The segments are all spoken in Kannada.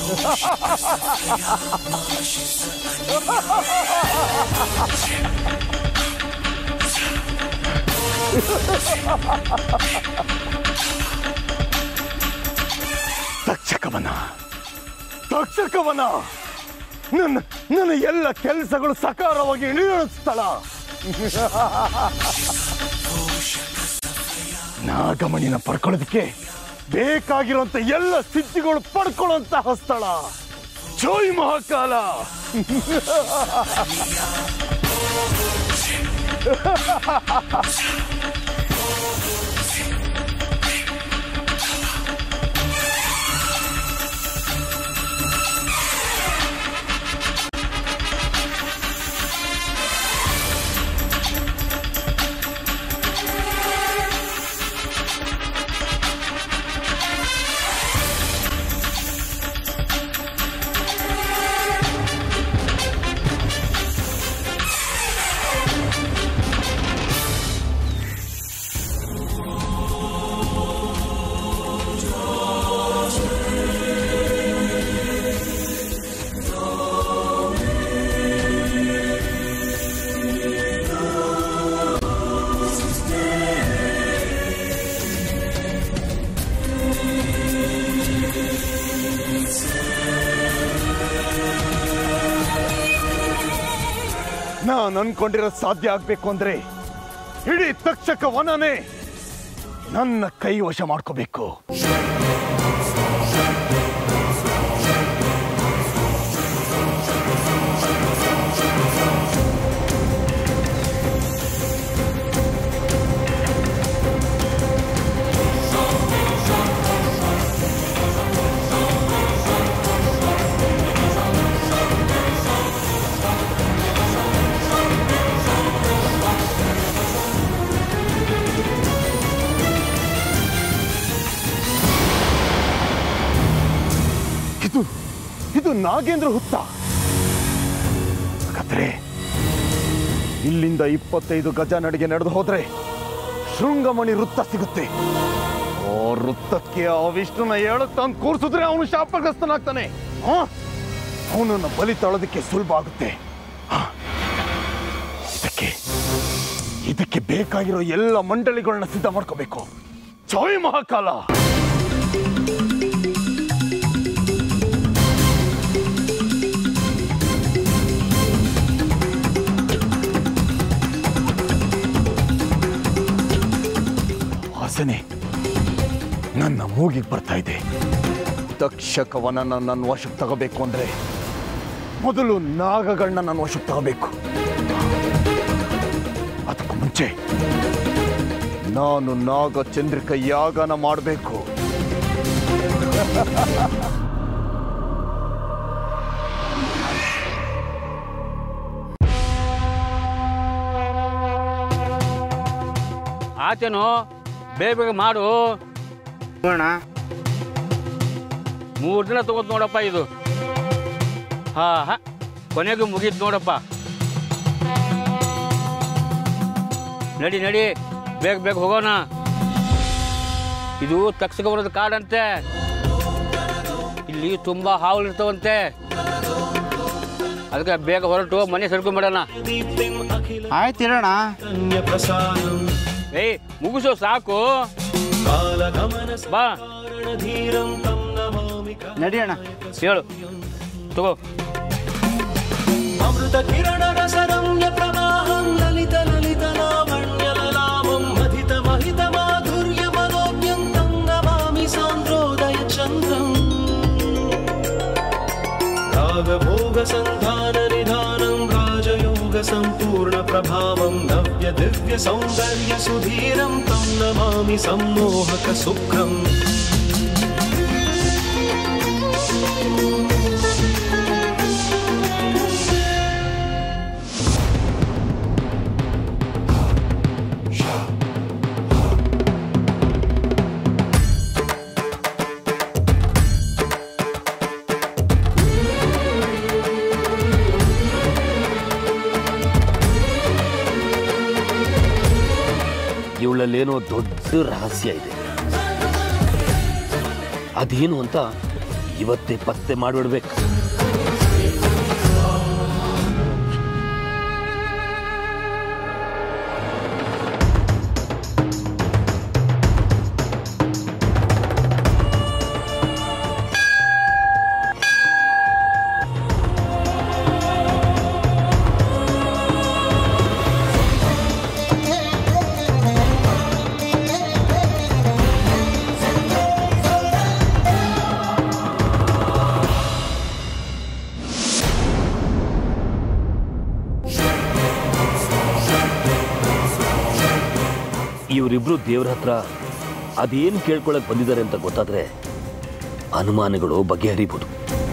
ತಕ್ಷಕವನ ತಕ್ಷಕವನ ನನ್ನ ನನ್ನ ಎಲ್ಲ ಕೆಲಸಗಳು ಸಕಾರವಾಗಿ ಇಳಿಯಳಿಸ್ತಳ ನಾಗಮಣಿನ ಪಡ್ಕೊಳ್ಳೋದಕ್ಕೆ ಬೇಕಾಗಿರುವಂತ ಎಲ್ಲ ಸಿದ್ಧಿಗಳು ಪಡ್ಕೊಳ್ಳುವಂತಹ ಸ್ಥಳ ಜೈ ಮಹಾಕಾಲ ನಾನು ಅನ್ಕೊಂಡಿರೋ ಸಾಧ್ಯ ಆಗ್ಬೇಕು ಅಂದ್ರೆ ಇಡೀ ತಕ್ಷಕ ವನನೇ ನನ್ನ ಕೈ ವಶ ಮಾಡ್ಕೋಬೇಕು ಇದು ಇದು ನಾಗೇಂದ್ರ ಹುತ್ತ ಹಾಗಾದ್ರೆ ಇಲ್ಲಿಂದ ಇಪ್ಪತ್ತೈದು ಗಜ ನಡಿಗೆ ನಡೆದು ಹೋದ್ರೆ ಶೃಂಗಮಣಿ ವೃತ್ತ ಸಿಗುತ್ತೆ ಓ ವೃತ್ತಕ್ಕೆ ಆ ವಿಷ್ಣುನ ಹೇಳಕ್ ತಾನು ಕೂರಿಸಿದ್ರೆ ಅವನು ಶಾಪಗ್ರಸ್ತನಾಗ್ತಾನೆ ಅವನನ್ನ ಬಲಿ ತಾಳೋದಕ್ಕೆ ಸುಲಭ ಆಗುತ್ತೆ ಹ. ಇದಕ್ಕೆ ಇದಕ್ಕೆ ಬೇಕಾಗಿರೋ ಎಲ್ಲ ಮಂಡಳಿಗಳನ್ನ ಸಿದ್ಧ ಮಾಡ್ಕೋಬೇಕು ಜೈ ಮಹಾಕಾಲ ವಾಸನೆ ನನ್ನ ಮೂಗಿಗೆ ಬರ್ತಾ ಇದೆ ತಕ್ಷಕವನನ್ನ ನನ್ನ ವಶಕ್ಕೆ ತಗೋಬೇಕು ಅಂದ್ರೆ ಮೊದಲು ನಾಗಗಳನ್ನ ನನ್ನ ವಶಕ್ಕೆ ತಗೋಬೇಕು ಅದಕ್ಕೂ ಮುಂಚೆ ನಾನು ನಾಗ ಚಂದ್ರಿಕ ಯಾಗನ ಮಾಡಬೇಕು ಆತೇನು ಬೇಗ ಬೇಗ ಮಾಡು ನೋಡೋಣ ಮೂರು ದಿನ ತಗೋತ್ ನೋಡಪ್ಪ ಇದು ಹಾ ಹಾ ಕೊನೆಗೂ ಮುಗೀತು ನೋಡಪ್ಪ ನಡಿ ನಡಿ ಬೇಗ ಬೇಗ ಹೋಗೋಣ ಇದು ತಕ್ಷಕ ಬರೋದು ಕಾಡಂತೆ ಇಲ್ಲಿ ತುಂಬಾ ಹಾವುಗಳು ಇರ್ತಾವಂತೆ ಅದಕ್ಕೆ ಬೇಗ ಹೊರಟು ಮನೆ ಸೇರ್ಕೊಂಡ್ಬಿಡೋಣ ಆಯ್ತು ಇರೋಣ ಏಯ್ ಮುಗಿಸೋ ಸಾಕು ಬಾ ನಡಿಯೋಣ ಹೇಳು ತಗೋ ಅಮೃತ ಕಿರಣ ರಸರಮ್ಯ ಪ್ರವಾಹಂ ಲಲಿತ ಲಲಿತ ಲಾವಣ್ಯಲಲಾಮಂ ಮಧಿತ ಮಹಿತ ಮಾಧುರ್ಯ ಮನೋಜ್ಞಂತಂ ನಮಾಮಿ ಸಾಂದ್ರೋದಯ ಚಂದ್ರಂ ರಾಗಭೋಗ ಸಂಧಾನ ನಿಧಾನಂ ರಾಜಯೋಗ ಸಂಪೂರ್ಣ ಪ್ರಭಾವಂ ನವ್ಯ ದಿವ್ಯ ಸೌಂದರ್ಯ ಸುಧೀರಂ ತಂ ನಮಾಮಿ ಸಮ್ಮೋಹಕ ಸುಖಂ ಇವಳಲ್ಲೇನೋ ದೊಡ್ಡ ರಹಸ್ಯ ಇದೆ ಅದೇನು ಅಂತ ಇವತ್ತೇ ಪತ್ತೆ ಮಾಡಿಬಿಡ್ಬೇಕು ಇವರಿಬ್ರು ದೇವ್ರ ಹತ್ರ ಅದೇನು ಕೇಳ್ಕೊಳಕ್ ಬಂದಿದ್ದಾರೆ ಅಂತ ಗೊತ್ತಾದ್ರೆ ಅನುಮಾನಗಳು ಬಗೆಹರಿಬಹುದು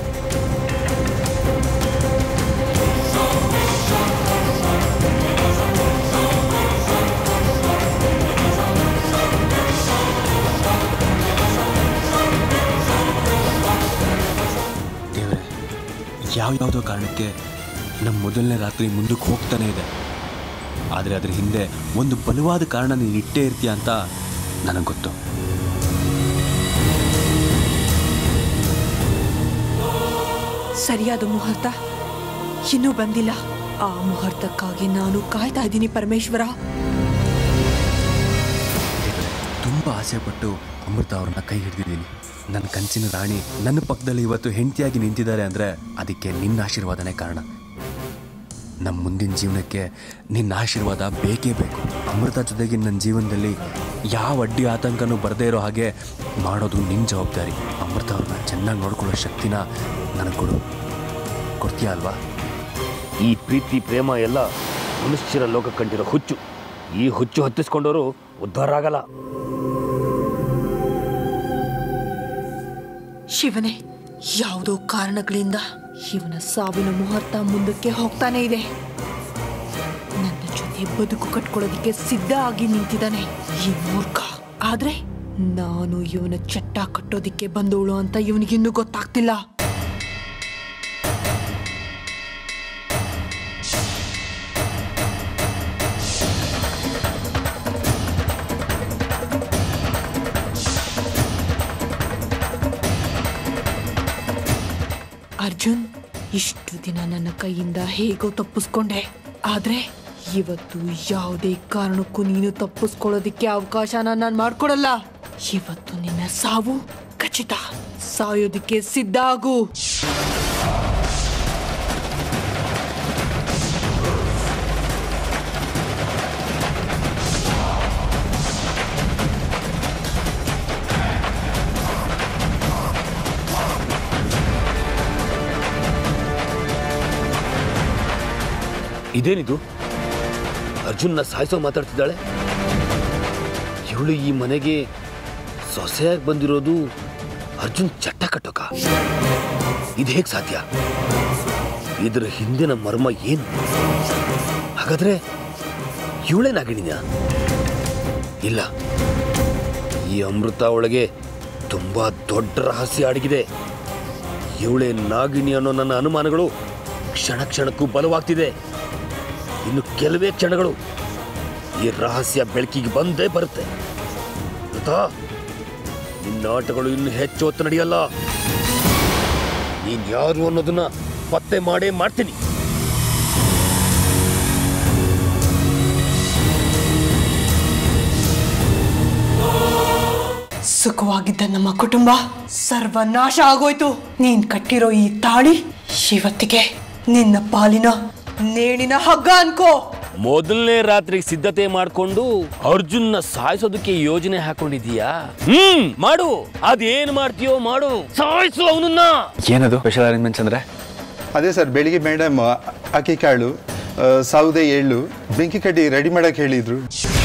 ದೇವರೇ ಯಾವ್ಯಾವುದೋ ಕಾರಣಕ್ಕೆ ನಮ್ಮ ಮೊದಲನೇ ರಾತ್ರಿ ಮುಂದಕ್ಕೆ ಹೋಗ್ತಾನೆ ಇದೆ ಆದರೆ ಅದ್ರ ಹಿಂದೆ ಒಂದು ಬಲವಾದ ಕಾರಣ ನೀನು ಇಟ್ಟೇ ಇರ್ತೀಯ ಅಂತ ನನಗೆ ಗೊತ್ತು ಸರಿಯಾದ ಮುಹೂರ್ತ ಇನ್ನೂ ಬಂದಿಲ್ಲ ಆ ಮುಹೂರ್ತಕ್ಕಾಗಿ ನಾನು ಕಾಯ್ತಾ ಇದ್ದೀನಿ ಪರಮೇಶ್ವರ ತುಂಬ ಆಸೆಪಟ್ಟು ಅಮೃತ ಅವ್ರನ್ನ ಕೈ ಹಿಡಿದಿದ್ದೀನಿ ನನ್ನ ಕನಸಿನ ರಾಣಿ ನನ್ನ ಪಕ್ಕದಲ್ಲಿ ಇವತ್ತು ಹೆಂಡತಿಯಾಗಿ ನಿಂತಿದ್ದಾರೆ ಅಂದರೆ ಅದಕ್ಕೆ ನಿನ್ನ ಆಶೀರ್ವಾದನೇ ಕಾರಣ ನಮ್ಮ ಮುಂದಿನ ಜೀವನಕ್ಕೆ ನಿನ್ನ ಆಶೀರ್ವಾದ ಬೇಕೇ ಬೇಕು ಅಮೃತ ಜೊತೆಗೆ ನನ್ನ ಜೀವನದಲ್ಲಿ ಯಾವ ಅಡ್ಡಿ ಆತಂಕನೂ ಬರದೇ ಇರೋ ಹಾಗೆ ಮಾಡೋದು ನಿನ್ನ ಜವಾಬ್ದಾರಿ ಅಮೃತ ಅವ್ರನ್ನ ಚೆನ್ನಾಗಿ ನೋಡ್ಕೊಳ್ಳೋ ಶಕ್ತಿನ ನನಗೆ ಕೊಡು ಕೊಡ್ತೀಯ ಅಲ್ವಾ ಈ ಪ್ರೀತಿ ಪ್ರೇಮ ಎಲ್ಲ ಮನುಷ್ಯರ ಲೋಕ ಕಂಡಿರೋ ಹುಚ್ಚು ಈ ಹುಚ್ಚು ಹತ್ತಿಸ್ಕೊಂಡವರು ಉದ್ಧಾರ ಆಗಲ್ಲ ಶಿವನೇ ಯಾವುದೋ ಕಾರಣಗಳಿಂದ ಇವನ ಸಾವಿನ ಮುಹೂರ್ತ ಮುಂದಕ್ಕೆ ಹೋಗ್ತಾನೆ ಇದೆ ನನ್ನ ಜೊತೆ ಬದುಕು ಕಟ್ಕೊಳ್ಳೋದಕ್ಕೆ ಸಿದ್ಧ ಆಗಿ ನಿಂತಿದ್ದಾನೆ ಈ ಮೂರ್ಖ ಆದ್ರೆ ನಾನು ಇವನ ಚಟ್ಟ ಕಟ್ಟೋದಿಕ್ಕೆ ಬಂದವಳು ಅಂತ ಇವನಿಗಿನ್ನೂ ಗೊತ್ತಾಗ್ತಿಲ್ಲ ಅರ್ಜುನ್ ಇಷ್ಟು ದಿನ ನನ್ನ ಕೈಯಿಂದ ಹೇಗೋ ತಪ್ಪಿಸ್ಕೊಂಡೆ ಆದ್ರೆ ಇವತ್ತು ಯಾವುದೇ ಕಾರಣಕ್ಕೂ ನೀನು ತಪ್ಪಿಸ್ಕೊಳ್ಳೋದಿಕ್ಕೆ ಅವಕಾಶನ ನಾನು ಮಾಡ್ಕೊಡಲ್ಲ ಇವತ್ತು ನಿನ್ನ ಸಾವು ಖಚಿತ ಸಾಯೋದಿಕ್ಕೆ ಸಿದ್ಧ ಆಗು ಇದೇನಿದು ಅರ್ಜುನ್ನ ಸಾಯಿಸೋ ಮಾತಾಡ್ತಿದ್ದಾಳೆ ಇವಳು ಈ ಮನೆಗೆ ಸೊಸೆಯಾಗಿ ಬಂದಿರೋದು ಅರ್ಜುನ್ ಚಟ್ಟ ಕಟ್ಟೋಕ ಇದು ಹೇಗೆ ಸಾಧ್ಯ ಇದರ ಹಿಂದಿನ ಮರ್ಮ ಏನು ಹಾಗಾದ್ರೆ ಇವಳೇ ನಾಗಿಣಿನ ಇಲ್ಲ ಈ ಅಮೃತ ಒಳಗೆ ತುಂಬಾ ದೊಡ್ಡ ರಹಸ್ಯ ಅಡಗಿದೆ ಇವಳೇ ನಾಗಿಣಿ ಅನ್ನೋ ನನ್ನ ಅನುಮಾನಗಳು ಕ್ಷಣ ಕ್ಷಣಕ್ಕೂ ಬಲವಾಗ್ತಿದೆ ಇನ್ನು ಕೆಲವೇ ಕ್ಷಣಗಳು ಈ ರಹಸ್ಯ ಬೆಳಕಿಗೆ ಬಂದೇ ಬರುತ್ತೆ ಗೊತ್ತಾ ನಿನ್ನ ಆಟಗಳು ಇನ್ನು ಹೆಚ್ಚು ಹೊತ್ತು ನಡೆಯಲ್ಲ ನೀನ್ ಯಾರು ಅನ್ನೋದನ್ನ ಪತ್ತೆ ಮಾಡೇ ಮಾಡ್ತೀನಿ ಸುಖವಾಗಿದ್ದ ನಮ್ಮ ಕುಟುಂಬ ಸರ್ವನಾಶ ಆಗೋಯ್ತು ನೀನ್ ಕಟ್ಟಿರೋ ಈ ತಾಳಿ ಇವತ್ತಿಗೆ ನಿನ್ನ ಪಾಲಿನ ನೇಣಿನ ಹಗ್ಗ ಅನ್ಕೋ ಮೊದಲನೇ ರಾತ್ರಿಗೆ ಸಿದ್ಧತೆ ಮಾಡ್ಕೊಂಡು ಅರ್ಜುನ್ನ ಸಾಯಿಸೋದಕ್ಕೆ ಯೋಜನೆ ಹಾಕೊಂಡಿದೀಯಾ ಹ್ಮ್ ಮಾಡು ಅದೇನ್ ಮಾಡ್ತೀಯೋ ಮಾಡು ಸಾಯಿಸು ಅವನನ್ನ ಏನದು ಸ್ಪೆಷಲ್ ಅರೇಂಜ್ಮೆಂಟ್ಸ್ ಅಂದರೆ ಅದೇ ಸರ್ ಬೆಳಿಗ್ಗೆ ಮೇಡಮ್ ಅಕ್ಕಿ ಕಾಳು ಆ, ಸೌದೆ ಎಳ್ಳು ಬೆಂಕಿ ಕಡ್ಡಿ ರೆಡಿ ಮಾಡಕ್ಕೆ ಹೇಳಿದ್ರು